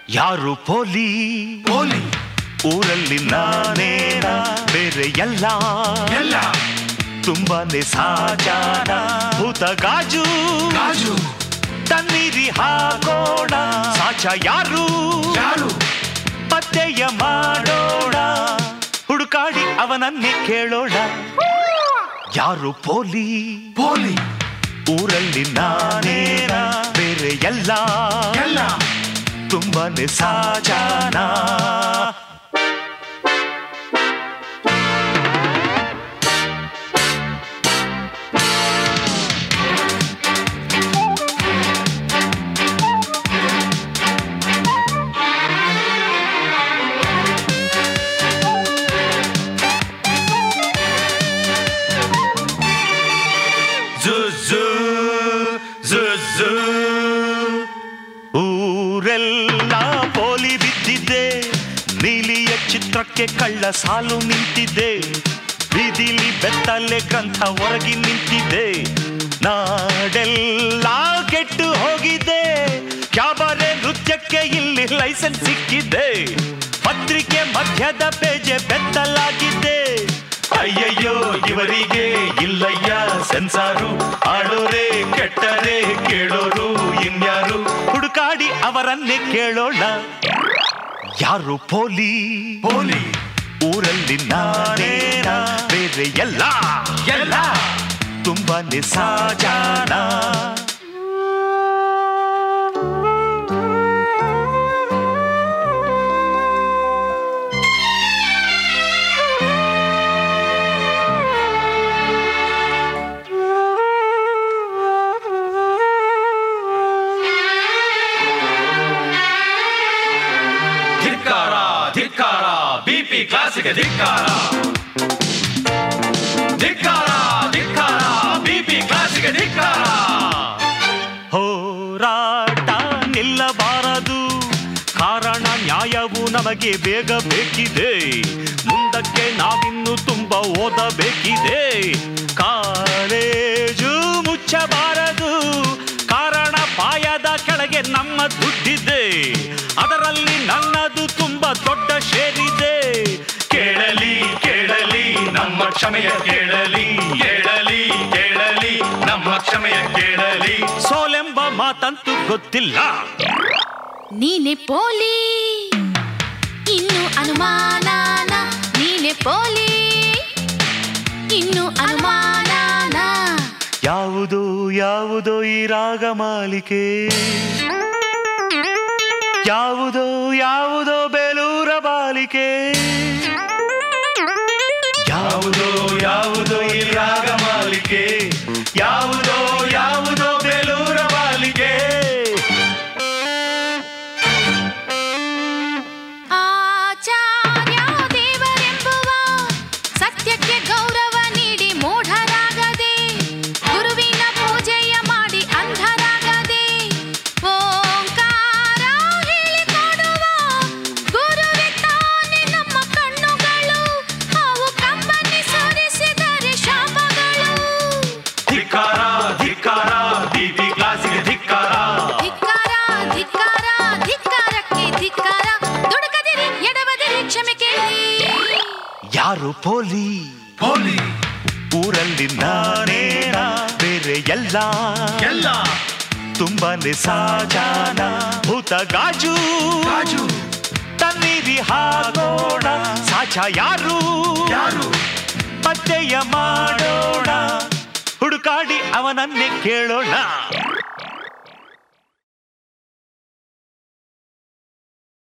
ಯಾರು ಪೋಲಿ ಪೋಲಿ ಊರಲ್ಲಿ ನಾನೇನ ಬೇರೆ ಎಲ್ಲ ಎಲ್ಲ ತುಂಬಾನೇ ಸಾಜಾನ ಭೂತ ಗಾಜು ಗಾಜು ತಣ್ಣೀರಿ ಹಾಕೋಣ ಸಾಚ ಯಾರು ಯಾರು ಪತ್ತೆಯ ಮಾಡೋಣ ಹುಡುಕಾಡಿ ಅವನನ್ನೇ ಕೇಳೋಣ ಯಾರು ಪೋಲಿ ಪೋಲಿ ಊರಲ್ಲಿ ನಾನೇನ ಬೇರೆ ಎಲ್ಲ ಎಲ್ಲ ತುಂಬಾನೇ ಸಾಜಾನ ಜುಜು ಜುಜು ಊರೆಲ್ಲ ಪೋಲಿ ಬಿದ್ದಿದ್ದೆ ನೀಲಿಯ ಚಿತ್ರಕ್ಕೆ ಕಳ್ಳ ಸಾಲು ನಿಂತಿದ್ದೆ ಬೀದಿಲಿ ಬೆತ್ತಲೆ ಗ್ರಂಥ ಹೊರಗಿ ನಿಂತಿದ್ದೆ ನಾಡೆಲ್ಲ ಕೆಟ್ಟು ಹೋಗಿದೆ ಕ್ಯಾಬರೆ ನೃತ್ಯಕ್ಕೆ ಇಲ್ಲಿ ಲೈಸೆನ್ಸ್ ಸಿಕ್ಕಿದೆ ಪತ್ರಿಕೆ ಮಧ್ಯದ ಪೇಜೆ ಬೆತ್ತಲಾಗಿದ್ದೆ ಅಯ್ಯಯ್ಯೋ ಇವರಿಗೆ ಇಲ್ಲಯ್ಯ ಸೆನ್ಸಾರು ಆಡೋರೆ ಕೆಟ್ಟರೆ ಕೇಳೋರು ಇನ್ಯಾರು ಹುಡುಕಾಡಿ ಅವರನ್ನೇ ಕೇಳೋಣ ಯಾರು ಪೋಲಿ ಪೋಲಿ ಊರಲ್ಲಿ ನಾನೇನ ಬೇರೆ ಎಲ್ಲ ಎಲ್ಲ ತುಂಬಾನೇ ಸಾಜಾನ ಧಿಕ್ಕಾರ ಧಿಕ್ಕಾರ ಬಿಪಿ ಕ್ಲಾಸಿಗೆ ಧಿಕ್ಕಾರ ಧಿಕ್ಕಾರ ಧಿಕ್ಕಾರ ಬಿಪಿ ಕ್ಲಾಸಿಗೆ ಧಿಕ್ಕಾರ ಹೋರಾಟ ನಿಲ್ಲಬಾರದು ಕಾರಣ ನ್ಯಾಯವು ನಮಗೆ ಬೇಗ ಬೇಕಿದೆ ಮುಂದಕ್ಕೆ ನಾವಿನ್ನು ತುಂಬ ಓದಬೇಕಿದೆ ಕಾಲೇಜು ಮುಚ್ಚಬಾರದು ಕಾರಣ ಪಾಯದ ಕೆಳಗೆ ನಮ್ಮ ದುಡ್ಡಿದೆ ಅದರಲ್ಲಿ ನನ್ನದು ತುಂಬ ದೊಡ್ಡ ಶೇರಿದೆ ಕೇಳಲಿ ಕೇಳಲಿ ನಮ್ಮ ಕ್ಷಮೆಯ ಕೇಳಲಿ ಕೇಳಲಿ ಕೇಳಲಿ ನಮ್ಮ ಕ್ಷಮೆಯ ಕೇಳಲಿ ಸೋಲೆಂಬ ಮಾತಂತೂ ಗೊತ್ತಿಲ್ಲ ನೀನೆ ಪೋಲಿ ಇನ್ನು ಅನುಮಾನಾನ ನೀನೆ ಪೋಲಿ ಇನ್ನು ಅನುಮಾನಾನ ಯಾವುದೋ ಯಾವುದೋ ಈ ರಾಗ ಮಾಲಿಕೆ ಯಾವುದೋ ಯಾವುದೋ ಬೇಲೂರ ಬಾಲಿಕೆ ಯಾವುದೋ ಯಾವುದೋ ಈ ರಾಗ ಮಾಲಿಕೆ ಯಾವುದೋ ಯಾವುದೋ ಬೇಲೂರ ಮಾಲಿಕೆ ಆಚಾರ್ಯ ದೇವರೆಂಬುವ ಸತ್ಯಕ್ಕೆ ಗೌರವ ನೀಡಿ ಮೂಢರಾಗದೆ ಗುರುವಿನ ಪೂಜೆಯ ಮಾಡಿ ಅಂಧರಾಗದೆ ಓಂಕಾರ ಹೇಳಿಕೊಡುವ ಗುರುವೆ ತಾನೆ ನಮ್ಮ ಕಣ್ಣುಗಳು ಅವು ಕಂಬನಿ ಸುರಿಸಿದರೆ ಶಾಪಗಳು ಧಿಕ್ಕಾರ ಧಿಕ್ಕಾರ ಬಿಪಿ ಕ್ಲಾಸಿಗೆ ಧಿಕ್ಕಾರ ಧಿಕ್ಕಾರ ಧಿಕ್ಕಾರ ಧಿಕ್ಕಾರಕ್ಕೆ ಧಿಕ್ಕಾರ ದುಡುಕದಿರಿ ಎಡಬದಿರಿ ಕ್ಷಮೆ ಕೇಳಿ ಯಾರು ಪೋಲಿ ಪೋಲಿ ಊರಲ್ಲಿ ನಾನೇನ ಬೇರೆ ಎಲ್ಲ ಎಲ್ಲ ತುಂಬಾನೇ ಸಾಜಾನ ಭೂತ ಗಾಜು ಗಾಜು ತಣ್ಣೀರಿ ಹಾಕೋಣ ಸಾಚ ಯಾರು ಯಾರು ಪತ್ತೆಯ ಮಾಡೋಣ ಹುಡುಕಾಡಿ ಅವನನ್ನೇ ಕೇಳೋಣ